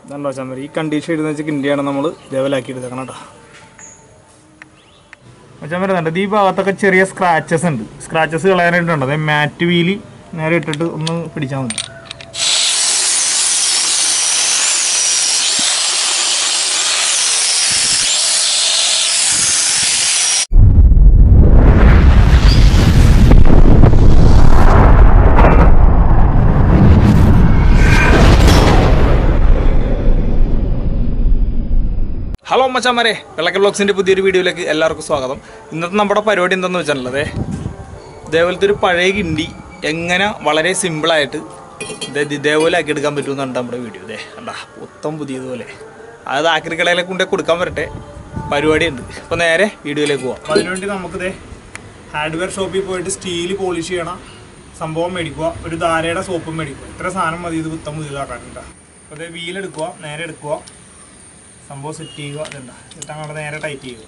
ഇതുണ്ടോ ചമ്മരി ഈ കണ്ടീഷൻ ഇടുന്ന വെച്ച് കിണ്ടിയാണ് നമ്മൾ ലെവലാക്കി എടുത്തേക്കണം കേട്ടോ ചമ്മര കണ്ടത് ഈ ഭാഗത്തൊക്കെ ചെറിയ സ്ക്രാച്ചസ് ഉണ്ട് സ്ക്രാച്ചസ് കളയാനായിട്ടുണ്ട് അതായത് മാറ്റ് വീല് നേരെ ഇട്ടിട്ട് ഒന്ന് പിടിച്ചാൽ മതി ഹലോ മച്ചാമാരെ വെള്ളക്കൽ ബ്ലോഗ്സിന്റെ പുതിയൊരു വീഡിയോയിലേക്ക് എല്ലാവർക്കും സ്വാഗതം ഇന്നത്തെ നമ്മുടെ പരിപാടി എന്താണെന്ന് വെച്ചാലേ ഇതേപോലത്തെ ഒരു പഴയ കിണ്ടി എങ്ങനെ വളരെ സിമ്പിളായിട്ട് ഇത് ഇതേപോലെ ആക്കി എടുക്കാൻ പറ്റുമെന്നാണ് നമ്മുടെ വീഡിയോ ഇതേ കണ്ടാ മൊത്തം പുതിയതുപോലെ അത് ആക്രിക്കടയിലെ കൊണ്ടേ കൊടുക്കാൻ വരട്ടെ പരിപാടിയുണ്ട് അപ്പോൾ നേരെ വീഡിയോയിലേക്ക് പോവാം അതിനുവേണ്ടി നമുക്കിതേ ഹാർഡ്വെയർ ഷോപ്പിൽ പോയിട്ട് സ്റ്റീൽ പോളിഷ് ചെയ്യണം സംഭവം മേടിക്കുക ഒരു ധാരയുടെ സോപ്പും മേടിക്കുക ഇത്ര സാധനം മതി ഇത് പുത്തം പുതിയതാക്കാനുണ്ട് അപ്പോൾ അതേ വീലെടുക്കുക നേരെ എടുക്കുക സംഭവം സെറ്റ് ചെയ്യുക ഇതുണ്ട എന്നിട്ട് അങ്ങോട്ട് നേരെ ടൈറ്റ് ചെയ്യുക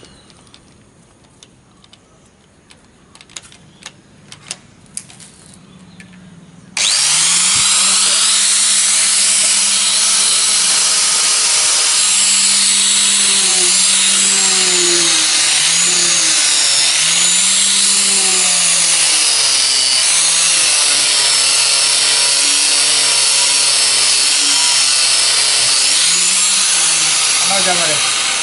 കണ്ടാ മതി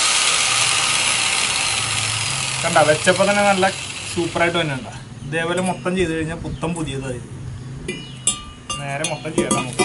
കണ്ട വെച്ചപ്പോൾ തന്നെ നല്ല സൂപ്പറായിട്ട് തന്നെ ഉണ്ടാ ഇതേപോലെ മൊത്തം ചെയ്ത് കഴിഞ്ഞാൽ പുത്തം പുതിയതായി നേരെ മൊത്തം ചെയ്യാം നമുക്ക്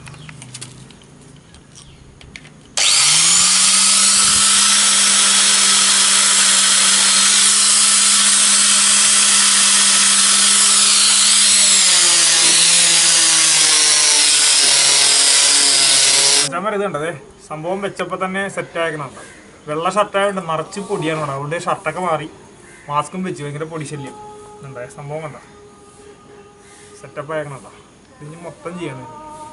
ഇത് കണ്ടതേ സംഭവം വെച്ചപ്പോൾ തന്നെ സെറ്റ് ആക്കണുണ്ട് വെള്ള ഷർട്ടായതുകൊണ്ട് നിറച്ച് പൊടിയാണ് വേണം അതുകൊണ്ട് ഷർട്ടൊക്കെ മാറി മാസ്കും വെച്ച് ഭയങ്കര പൊടി ശല്യം ഉണ്ടായ സംഭവം കണ്ട സെറ്റപ്പ് ആക്കണുണ്ടോ ഇനി മൊത്തം ചെയ്യണം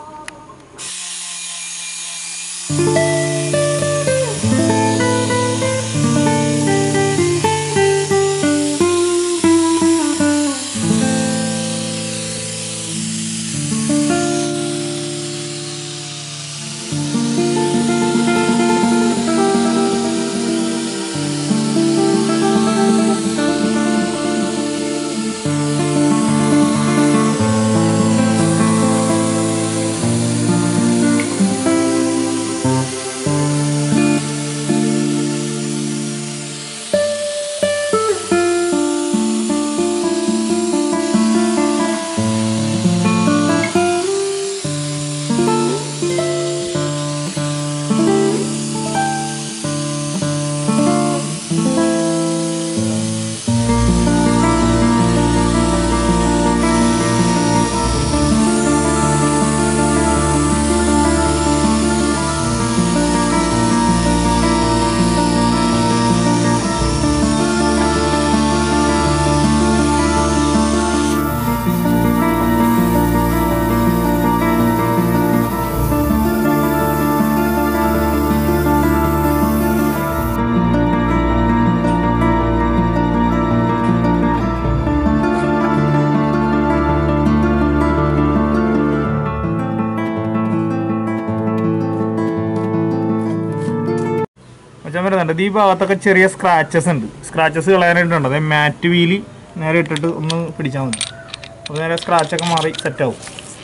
മച്ചാൻ വരുന്നുണ്ട് ഈ ഭാഗത്തൊക്കെ ചെറിയ സ്ക്രാച്ചസ് ഉണ്ട് സ്ക്രാച്ചസ് കളയാനായിട്ടുണ്ട് അതായത് മാറ്റ് വീല് നേരെ ഇട്ടിട്ട് ഒന്ന് പിടിച്ചാൽ മതി അപ്പോൾ നേരെ സ്ക്രാച്ചൊക്കെ മാറി സെറ്റാവും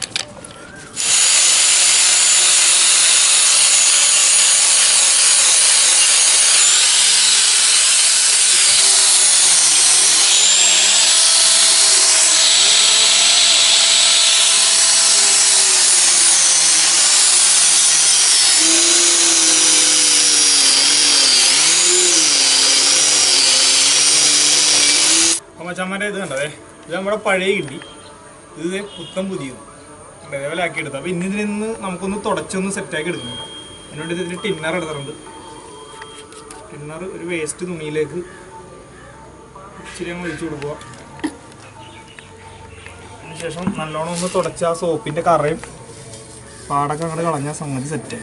മച്ചാന്മാരെ ഇത് കണ്ടതേ ഇത് നമ്മുടെ പഴയ കിണ്ടി ഇത് ദേ പുത്തം പുതിയത് ലെവൽ ആക്കി എടുത്തു അപ്പോൾ ഇന്ന് ഇതിൽ നിന്ന് നമുക്കൊന്ന് തുടച്ചൊന്ന് സെറ്റാക്കി എടുക്കുന്നുണ്ട് അതിനുവേണ്ടി ഇതിൽ ടിന്നർ എടുത്തിട്ടുണ്ട് ടിന്നർ ഒരു വേസ്റ്റ് തുണിയിലേക്ക് ഇച്ചിരി അങ്ങ് ഒഴിച്ചു കൊടുക്കുക അതിനുശേഷം നല്ലോണം ഒന്ന് തുടച്ച് ആ സോപ്പിൻ്റെ കറയും പാടൊക്കെ അങ്ങോട്ട് കളഞ്ഞാൽ സംഗതി സെറ്റായി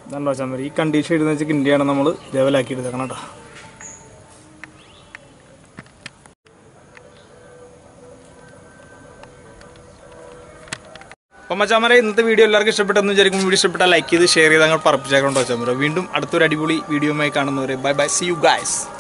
ഇതുണ്ടോ ചമ്മരി ഈ കണ്ടീഷൻ ഇടുന്ന വെച്ചാൽ കിണ്ടിയാണ് നമ്മൾ ലെവലാക്കി എടുത്തേക്കണം കേട്ടോ അപ്പം മച്ചാമരെ ഇന്നത്തെ വീഡിയോ എല്ലാവർക്കും ഇഷ്ടപ്പെട്ടെന്ന് വിചാരിക്കും വീഡിയോ ഇഷ്ടപ്പെട്ടാൽ ലൈക്ക് ചെയ്ത് ഷെയർ ചെയ്ത് അങ്ങോട്ട് പറപ്പിച്ചേക്കണം കേട്ടോ ചമ്മര വീണ്ടും അടുത്തൊരു അടിപൊളി വീഡിയോയുമായി കാണുന്നവരെ bye bye see you guys